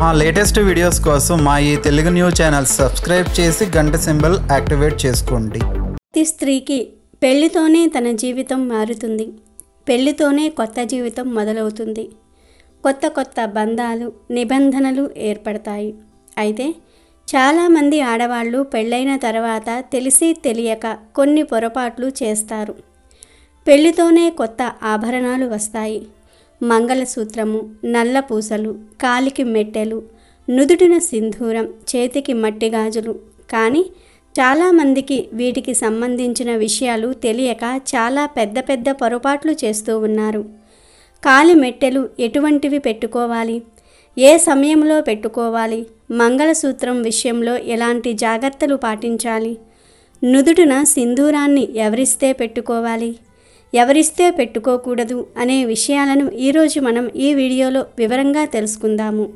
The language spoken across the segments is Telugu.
మా లేటెస్ట్ వీడియోస్ కోసం మా ఈ తెలుగు న్యూస్ ఛానల్ సబ్స్క్రైబ్ చేసి గంట సింబల్ యాక్టివేట్ చేసుకోండి ప్రతి స్త్రీకి పెళ్లితోనే తన జీవితం మారుతుంది పెళ్లితోనే కొత్త జీవితం మొదలవుతుంది కొత్త కొత్త బంధాలు నిబంధనలు ఏర్పడతాయి అయితే చాలామంది ఆడవాళ్ళు పెళ్ళైన తర్వాత తెలిసి తెలియక కొన్ని పొరపాట్లు చేస్తారు పెళ్లితోనే కొత్త ఆభరణాలు వస్తాయి మంగళసూత్రము నల్ల పూసలు కాలికి మెట్టెలు నుదుటిన సింధూరం చేతికి మట్టి గాజులు కానీ చాలామందికి వీటికి సంబంధించిన విషయాలు తెలియక చాలా పెద్ద పెద్ద పొరపాట్లు చేస్తూ ఉన్నారు కాలి మెట్టెలు ఎటువంటివి పెట్టుకోవాలి ఏ సమయంలో పెట్టుకోవాలి మంగళసూత్రం విషయంలో ఎలాంటి జాగ్రత్తలు పాటించాలి నుదుటిన సింధూరాన్ని ఎవరిస్తే పెట్టుకోవాలి ఎవరిస్తే పెట్టుకోకూడదు అనే విషయాలను ఈరోజు మనం ఈ వీడియోలో వివరంగా తెలుసుకుందాము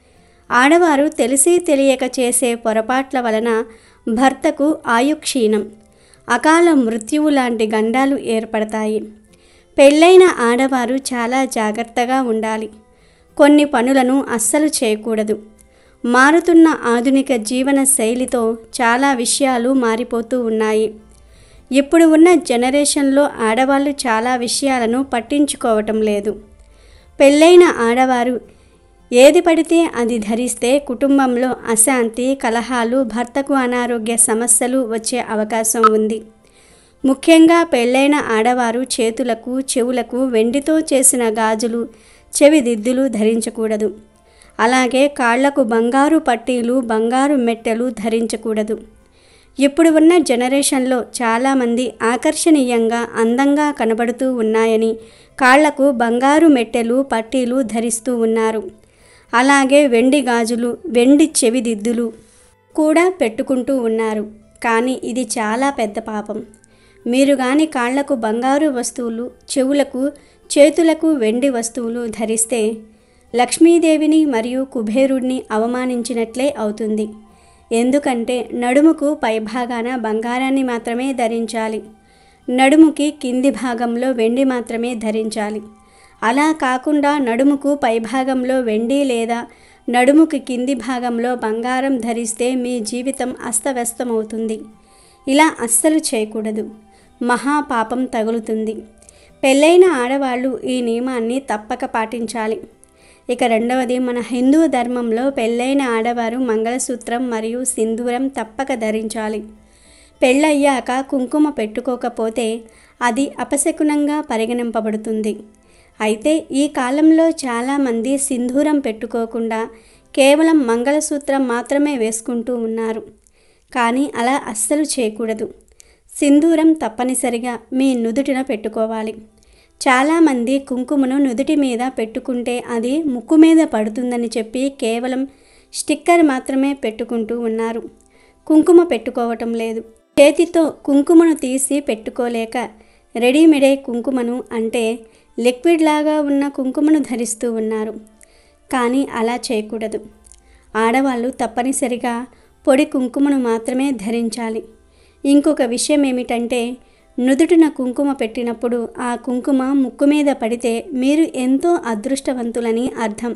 ఆడవారు తెలిసి తెలియక చేసే పొరపాట్ల వలన భర్తకు ఆయుక్షీణం అకాల మృత్యువు లాంటి గండాలు ఏర్పడతాయి పెళ్ళైన ఆడవారు చాలా జాగ్రత్తగా ఉండాలి కొన్ని పనులను అస్సలు చేయకూడదు మారుతున్న ఆధునిక జీవన శైలితో చాలా విషయాలు మారిపోతూ ఉన్నాయి ఇప్పుడు ఉన్న జనరేషన్లో ఆడవాళ్ళు చాలా విషయాలను పట్టించుకోవటం లేదు పెళ్ళైన ఆడవారు ఏది పడితే అది ధరిస్తే కుటుంబంలో అశాంతి కలహాలు భర్తకు అనారోగ్య సమస్యలు వచ్చే అవకాశం ఉంది ముఖ్యంగా పెళ్ళైన ఆడవారు చేతులకు చెవులకు వెండితో చేసిన గాజులు చెవి దిద్దులు ధరించకూడదు అలాగే కాళ్లకు బంగారు పట్టీలు బంగారు మెట్టెలు ధరించకూడదు ఇప్పుడు ఉన్న జనరేషన్లో చాలామంది ఆకర్షణీయంగా అందంగా కనబడుతూ ఉన్నాయని కాళ్లకు బంగారు మెట్టెలు పట్టీలు ధరిస్తూ ఉన్నారు అలాగే వెండి గాజులు వెండి చెవిదిద్దులు కూడా పెట్టుకుంటూ ఉన్నారు కానీ ఇది చాలా పెద్ద పాపం మీరు గాని కాళ్లకు బంగారు వస్తువులు చెవులకు చేతులకు వెండి వస్తువులు ధరిస్తే లక్ష్మీదేవిని మరియు కుబేరుడిని అవమానించినట్లే అవుతుంది ఎందుకంటే నడుముకు పైభాగాన బంగారాన్ని మాత్రమే ధరించాలి నడుముకి కింది భాగంలో వెండి మాత్రమే ధరించాలి అలా కాకుండా నడుముకు పైభాగంలో వెండి లేదా నడుముకి కింది భాగంలో బంగారం ధరిస్తే మీ జీవితం అస్తవ్యస్తమవుతుంది ఇలా అస్సలు చేయకూడదు మహాపాపం తగులుతుంది పెళ్ళైన ఆడవాళ్ళు ఈ నియమాన్ని తప్పక పాటించాలి ఇక రెండవది మన హిందూ ధర్మంలో పెళ్ళైన ఆడవారు మంగళసూత్రం మరియు సింధూరం తప్పక ధరించాలి పెళ్ళయ్యాక కుంకుమ పెట్టుకోకపోతే అది అపశకునంగా పరిగణింపబడుతుంది అయితే ఈ కాలంలో చాలామంది సింధూరం పెట్టుకోకుండా కేవలం మంగళసూత్రం మాత్రమే వేసుకుంటూ ఉన్నారు కానీ అలా అస్సలు చేయకూడదు సింధూరం తప్పనిసరిగా మీ నుదుటిన పెట్టుకోవాలి చాలామంది కుంకుమను నుదుటి మీద పెట్టుకుంటే అది ముక్కు మీద పడుతుందని చెప్పి కేవలం స్టిక్కర్ మాత్రమే పెట్టుకుంటూ ఉన్నారు కుంకుమ పెట్టుకోవటం లేదు చేతితో కుంకుమను తీసి పెట్టుకోలేక రెడీమేడే కుంకుమను అంటే లిక్విడ్ లాగా ఉన్న కుంకుమను ధరిస్తూ ఉన్నారు కానీ అలా చేయకూడదు ఆడవాళ్ళు తప్పనిసరిగా పొడి కుంకుమను మాత్రమే ధరించాలి ఇంకొక విషయం ఏమిటంటే నుదుటిన కుంకుమ పెట్టినప్పుడు ఆ కుంకుమ ముక్కు మీద పడితే మీరు ఎంతో అదృష్టవంతులని అర్థం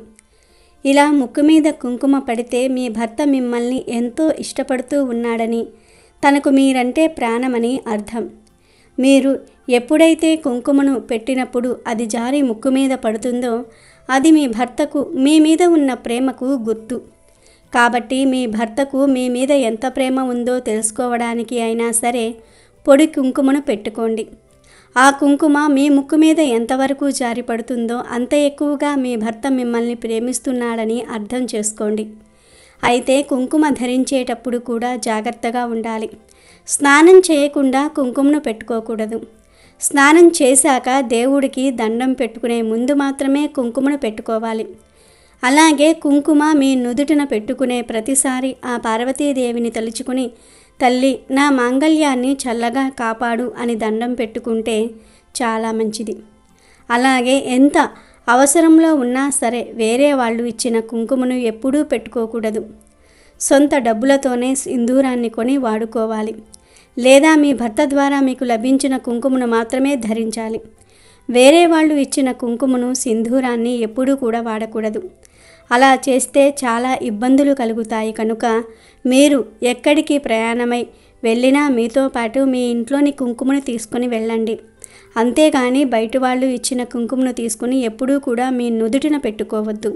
ఇలా ముక్కు మీద కుంకుమ పడితే మీ భర్త మిమ్మల్ని ఎంతో ఇష్టపడుతూ ఉన్నాడని తనకు మీరంటే ప్రాణమని అర్థం మీరు ఎప్పుడైతే కుంకుమను పెట్టినప్పుడు అది జారి ముక్కు మీద పడుతుందో అది మీ భర్తకు మీ మీద ఉన్న ప్రేమకు గుర్తు కాబట్టి మీ భర్తకు మీ మీద ఎంత ప్రేమ ఉందో తెలుసుకోవడానికి అయినా సరే పొడి కుంకుమను పెట్టుకోండి ఆ కుంకుమ మీ ముక్కు మీద ఎంతవరకు జారి పడుతుందో అంత ఎక్కువగా మీ భర్త మిమ్మల్ని ప్రేమిస్తున్నాడని అర్థం చేసుకోండి అయితే కుంకుమ ధరించేటప్పుడు కూడా జాగ్రత్తగా ఉండాలి స్నానం చేయకుండా కుంకుమను పెట్టుకోకూడదు స్నానం చేశాక దేవుడికి దండం పెట్టుకునే ముందు మాత్రమే కుంకుమను పెట్టుకోవాలి అలాగే కుంకుమ మీ నుదుటిన పెట్టుకునే ప్రతిసారి ఆ పార్వతీదేవిని తలుచుకుని తల్లి నా మాంగళ్యాన్ని చల్లగా కాపాడు అని దండం పెట్టుకుంటే చాలా మంచిది అలాగే ఎంత అవసరంలో ఉన్నా సరే వేరే వాళ్ళు ఇచ్చిన కుంకుమను ఎప్పుడూ పెట్టుకోకూడదు సొంత డబ్బులతోనే సింధూరాన్ని కొని వాడుకోవాలి లేదా మీ భర్త ద్వారా మీకు లభించిన కుంకుమను మాత్రమే ధరించాలి వేరే వాళ్ళు ఇచ్చిన కుంకుమను సింధూరాన్ని ఎప్పుడూ కూడా వాడకూడదు అలా చేస్తే చాలా ఇబ్బందులు కలుగుతాయి కనుక మీరు ఎక్కడికి ప్రయాణమై వెళ్ళినా మీతో పాటు మీ ఇంట్లోని కుంకుమను తీసుకొని వెళ్ళండి అంతేగాని బయట వాళ్ళు ఇచ్చిన కుంకుమను తీసుకుని ఎప్పుడూ కూడా మీ నుదుటిన పెట్టుకోవద్దు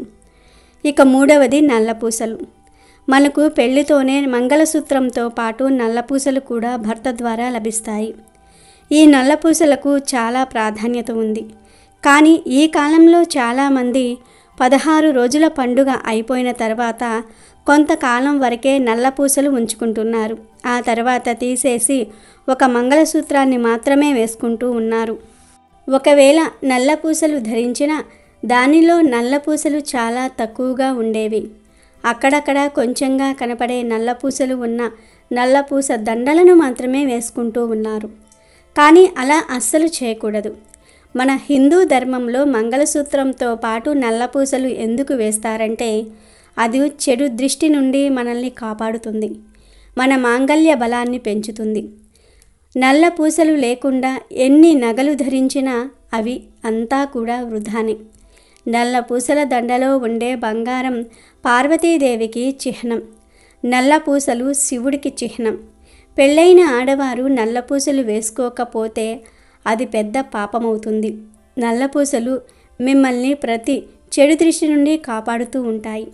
ఇక మూడవది నల్లపూసలు మనకు పెళ్లితోనే మంగళసూత్రంతో పాటు నల్లపూసలు కూడా భర్త ద్వారా లభిస్తాయి ఈ నల్లపూసలకు చాలా ప్రాధాన్యత ఉంది కానీ ఈ కాలంలో చాలామంది పదహారు రోజుల పండుగ అయిపోయిన తర్వాత కొంతకాలం వరకే నల్లపూసలు ఉంచుకుంటున్నారు ఆ తర్వాత తీసేసి ఒక మంగళసూత్రాన్ని మాత్రమే వేసుకుంటూ ఉన్నారు ఒకవేళ నల్లపూసలు ధరించిన దానిలో నల్లపూసలు చాలా తక్కువగా ఉండేవి అక్కడక్కడ కొంచెంగా కనపడే నల్లపూసలు ఉన్న నల్లపూస దండలను మాత్రమే వేసుకుంటూ ఉన్నారు కానీ అలా అస్సలు చేయకూడదు మన హిందూ ధర్మంలో మంగళసూత్రంతో పాటు నల్లపూసలు ఎందుకు వేస్తారంటే అది చెడు దృష్టి నుండి మనల్ని కాపాడుతుంది మన మాంగల్య బలాన్ని పెంచుతుంది నల్ల పూసలు లేకుండా ఎన్ని నగలు ధరించినా అవి అంతా కూడా వృధానే నల్ల పూసల దండలో ఉండే బంగారం పార్వతీదేవికి చిహ్నం నల్ల పూసలు శివుడికి చిహ్నం పెళ్ళైన ఆడవారు నల్ల పూసలు వేసుకోకపోతే అది పెద్ద పాపమవుతుంది నల్లపూసలు మిమ్మల్ని ప్రతి చెడు దృష్టి నుండి కాపాడుతూ ఉంటాయి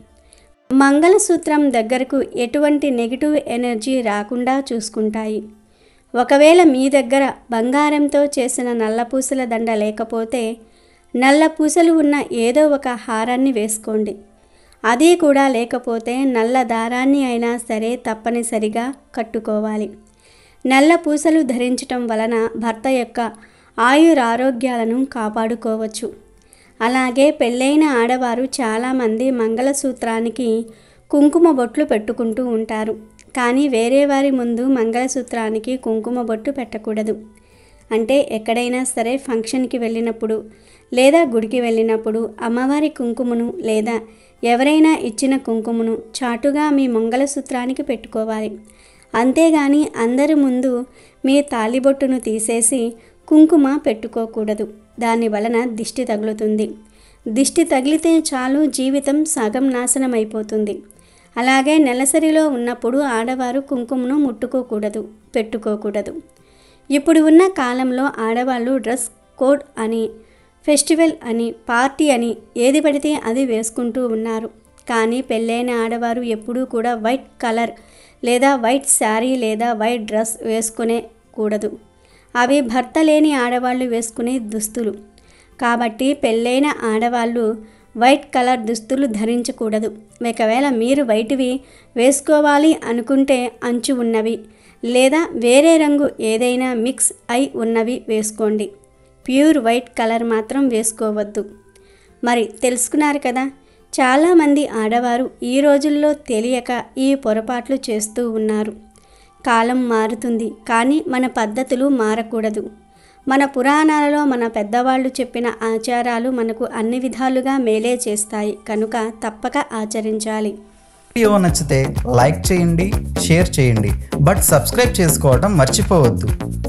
మంగళసూత్రం దగ్గరకు ఎటువంటి నెగిటివ్ ఎనర్జీ రాకుండా చూసుకుంటాయి ఒకవేళ మీ దగ్గర బంగారంతో చేసిన నల్లపూసల దండ లేకపోతే నల్ల పూసలు ఉన్న ఏదో ఒక హారాన్ని వేసుకోండి అది కూడా లేకపోతే నల్ల దారాన్ని అయినా సరే తప్పనిసరిగా కట్టుకోవాలి నల్ల పూసలు ధరించటం వలన భర్త యొక్క ఆయురారోగ్యాలను కాపాడుకోవచ్చు అలాగే పెళ్ళైన ఆడవారు చాలామంది మంగళసూత్రానికి కుంకుమ బొట్లు పెట్టుకుంటూ ఉంటారు కానీ వేరే వారి ముందు మంగళసూత్రానికి కుంకుమ బొట్టు పెట్టకూడదు అంటే ఎక్కడైనా సరే ఫంక్షన్కి వెళ్ళినప్పుడు లేదా గుడికి వెళ్ళినప్పుడు అమ్మవారి కుంకుమను లేదా ఎవరైనా ఇచ్చిన కుంకుమను చాటుగా మీ మంగళసూత్రానికి పెట్టుకోవాలి అంతేగాని అందరి ముందు మీ తాలిబొట్టును తీసేసి కుంకుమ పెట్టుకోకూడదు దాని వలన దిష్టి తగులుతుంది దిష్టి తగిలితే చాలు జీవితం సగం నాశనం అయిపోతుంది అలాగే నెలసరిలో ఉన్నప్పుడు ఆడవారు కుంకుమను ముట్టుకోకూడదు పెట్టుకోకూడదు ఇప్పుడు ఉన్న కాలంలో ఆడవాళ్ళు డ్రెస్ కోడ్ అని ఫెస్టివల్ అని పార్టీ అని ఏది పడితే అది వేసుకుంటూ ఉన్నారు కానీ పెళ్ళైన ఆడవారు ఎప్పుడూ కూడా వైట్ కలర్ లేదా వైట్ శారీ లేదా వైట్ డ్రెస్ వేసుకునే కూడదు అవి భర్త లేని ఆడవాళ్ళు వేసుకునే దుస్తులు కాబట్టి పెళ్ళైన ఆడవాళ్ళు వైట్ కలర్ దుస్తులు ధరించకూడదు ఒకవేళ మీరు వైట్వి వేసుకోవాలి అనుకుంటే అంచు ఉన్నవి లేదా వేరే రంగు ఏదైనా మిక్స్ అయి ఉన్నవి వేసుకోండి ప్యూర్ వైట్ కలర్ మాత్రం వేసుకోవద్దు మరి తెలుసుకున్నారు కదా చాలామంది ఆడవారు ఈ రోజుల్లో తెలియక ఈ పొరపాట్లు చేస్తూ ఉన్నారు కాలం మారుతుంది కానీ మన పద్ధతులు మారకూడదు మన పురాణాలలో మన పెద్దవాళ్ళు చెప్పిన ఆచారాలు మనకు అన్ని విధాలుగా మేలే చేస్తాయి కనుక తప్పక ఆచరించాలి వీడియో నచ్చితే లైక్ చేయండి షేర్ చేయండి బట్ సబ్స్క్రైబ్ చేసుకోవడం మర్చిపోవద్దు